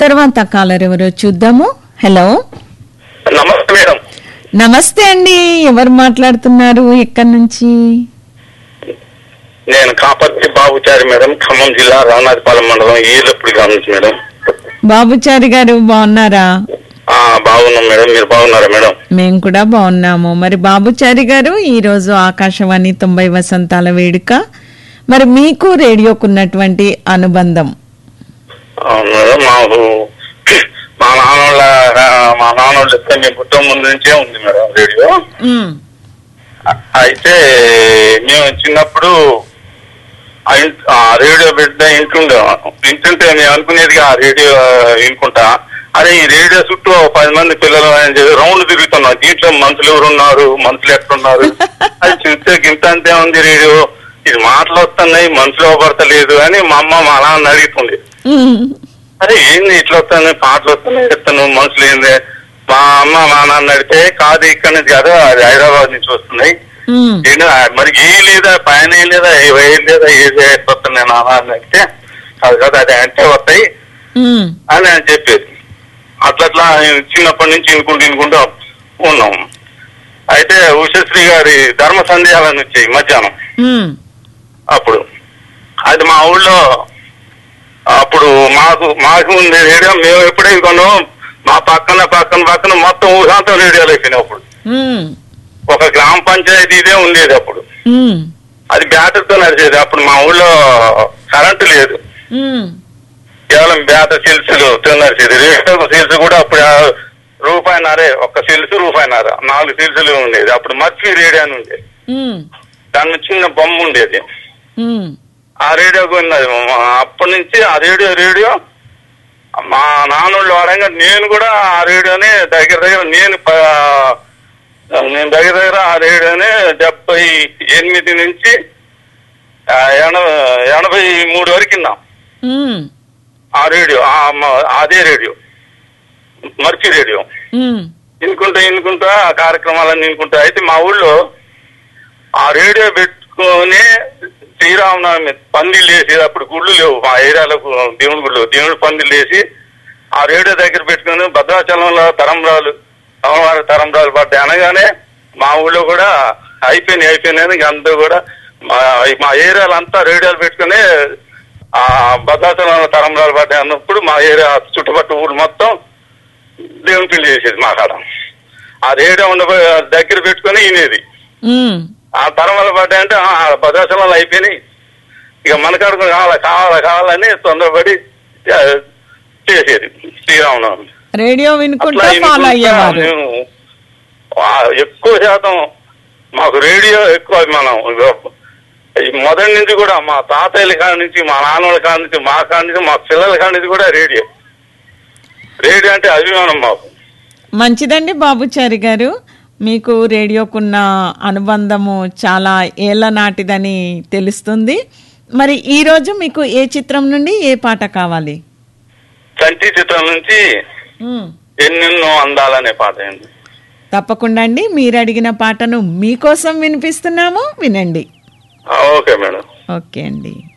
తర్వాత కాలర్ ఎవరో చూద్దాము హలో నమస్తే మేడం నమస్తే అండి ఎవరు మాట్లాడుతున్నారు ఎక్కడి నుంచి నేను కాపర్తి బాబుచారి మేడం ఖమ్మం జిల్లా రామనాథపాలెం మండలం ఈలప్పుడు నుంచి మేడం బాబుచారి గారు బాగున్నారా ఆ బాగున్నాం మేడం మీరు బాగున్నారా మేడం మేము కూడా బాగున్నాము మరి బాబుచారి గారు ఈ రోజు ఆకాశవాణి తొంభై వసంతాల వేడుక మరి మీకు రేడియోకున్నటువంటి అనుబంధం అవును మేడం మాకు మా నాన్నోళ్ళ మా నాన్నోళ్ళ ఇస్తే మేము పుట్టం ముందు నుంచే ఉంది మేడం రేడియో ఉమ్, అ- అయితే మేము చిన్నప్పుడు ఆ ఇన్- ఆ రేడియో బిడ్డ ఇంటుండే వింటుంటే మేము అనుకునేది ఆ రేడియో వినుకుంటా అరే ఈ రేడియో చుట్టూ ఓ పది మంది పిల్లలు అని చెప్పి రౌండ్ తిరుగుతున్నాం దీంట్లో మనుషులు ఎవరు ఉన్నారు మనుషులు ఎట్లున్నారు అది చూస్తే గింత అంతే ఉంది రేడియో ఇది మాటలు వస్తున్నాయి మనుషులు అవపడతలేదు అని మా అమ్మ మా నాన్న అడుగుతుంది ఉమ్, అరే ఏంది ఇట్లా వస్తున్నాయి పాటలు వస్తున్నాయి చెప్తాను మనుషులు ఏంది మా అమ్మ మా నాన్న అడిగితే కాదు ఇక్కడ నుంచి కాదు అది హైదరాబాద్ నుంచి వస్తున్నాయి ఉమ్, ఏంటి, ఆ, మరి ఏ లేదా పైన ఏం లేదా ఏ- ఏం లేదా ఏది వస్తున్నాయి నాన్న అని అంటే అది కాదు అది అంటే వస్తాయి ఉమ్, అని అని చెప్పేది అట్లా అట్లా చిన్నప్పటి నుంచి ఇనుకుంటూ ఇనుకుంటూ ఉన్నాం అయితే ఉషశ్రీ గారి ధర్మ సందేహాలను వచ్చాయి మధ్యాహ్నం ఉమ్, అప్పుడు అది మా ఊళ్ళో అప్పుడు మాకు మాకు ఉంది రేడియో మేము ఎప్పుడైతే కొన్నాం మా పక్కన పక్కన పక్కన మొత్తం ఊహాంతం రేడియోలు అయిపోయినాయి అప్పుడు ఉమ్, ఒక గ్రామ పంచాయతీ ఇదే ఉండేది అప్పుడు ఉమ్, అది బ్యాటరీతో నడిచేది అప్పుడు మా ఊళ్ళో కరెంటు లేదు ఉమ్, కేవలం బ్యాటరీ సెల్స్ నడిచేది రేడియో సెల్స్ కూడా అప్పుడు ఆ రూపాయినారే ఒక్క సెల్స్ రూపాయినార నాలుగు సెల్సులు ఉండేది అప్పుడు మర్చి రేడియో అని ఉండేది ఉమ్, దాని మీద చిన్న బొమ్మ ఉండేది ఉమ్, ఆ రేడియో కొన్నది మా- అప్పటి నుంచి ఆ రేడియో రేడియో మా నాన్నోళ్ళు వాడంగా నేను కూడా ఆ రేడియోని దగ్గర దగ్గర నేను ప- నేను దగ్గర దగ్గర ఆ రేడియోని డెబ్బై ఎనిమిది నుంచి ఆ, ఎనభై ఎనభై మూడు వరకు విన్నాం ఉమ్, ఆ రేడియో ఆ మ- అదే రేడియో మర్చి రేడియో ఉమ్, ఇనుకుంటా ఇనుకుంటా ఆ కార్యక్రమాలన్నీ ఇనుకుంటా అయితే మా ఊళ్ళో ఆ రేడియో పెట్టుకొని శ్రీరామనవమి పందిళ్ళు వేసి అప్పుడు గుళ్ళు లేవు మా ఏరియాలకు దేవుని గుళ్ళు దేవుడి పందిళ్ళు వేసి ఆ రేడియో దగ్గర పెట్టుకొని భద్రాచలంలో తరంరాలు అమ్మవారి తరంరాలు పడ్డాయి అనగానే మా ఊళ్ళో కూడా అయిపోయినాయి అయిపోయినాయి ఇంక అందరూ కూడా మా మా ఏరియాలో అంతా రేడియోలు పెట్టుకుని ఆ భద్రాచలంలో తరంరాలు పడ్డాయి అన్నప్పుడు మా ఏరియా చుట్టుపక్కల ఊరు మొత్తం దేవుని పెళ్లి చేసేది మా కాడ ఆ రేడియో ఉండ దగ్గర పెట్టుకొని వినేది ఉమ్, ఆ తరమల పడ్డాయంటే ఆ, భద్రాచలంలో అయిపోయినాయి ఇక మనకాడుకు కావాలా కావాలా కావాలని తొందరపడి ఆ, చేసేది శ్రీరామనవమి రేడియో వినుకుంటా అట్లా ఫాలో వినుకుంటా అయ్యేవారు మేము, ఆ, ఎక్కువ శాతం మాకు రేడియో ఎక్కువ అభిమానం ఇగో, ఈ మొదటి నుంచి కూడా మా తాతయ్యల కాడి నుంచి మా నాన్నల కాడి నుంచి మా కాడి నుంచి మా పిల్లల కాడి నుంచి కూడా రేడియో రేడియో అంటే అభిమానం మాకు మంచిదండి బాబుచారి గారు మీకు రేడియోకున్న అనుబంధము చాలా ఏళ్ల నాటిదని తెలుస్తుంది మరి ఈ రోజు మీకు ఏ చిత్రం నుండి ఏ పాట కావాలి కంటి చిత్రం నుంచి ఉమ్, ఎన్నెన్నో అందాలనే పాట అయింది తప్పకుండా అండి మీరు అడిగిన పాటను మీకోసం వినిపిస్తున్నాము వినండి ఓకే మేడం ఓకే అండి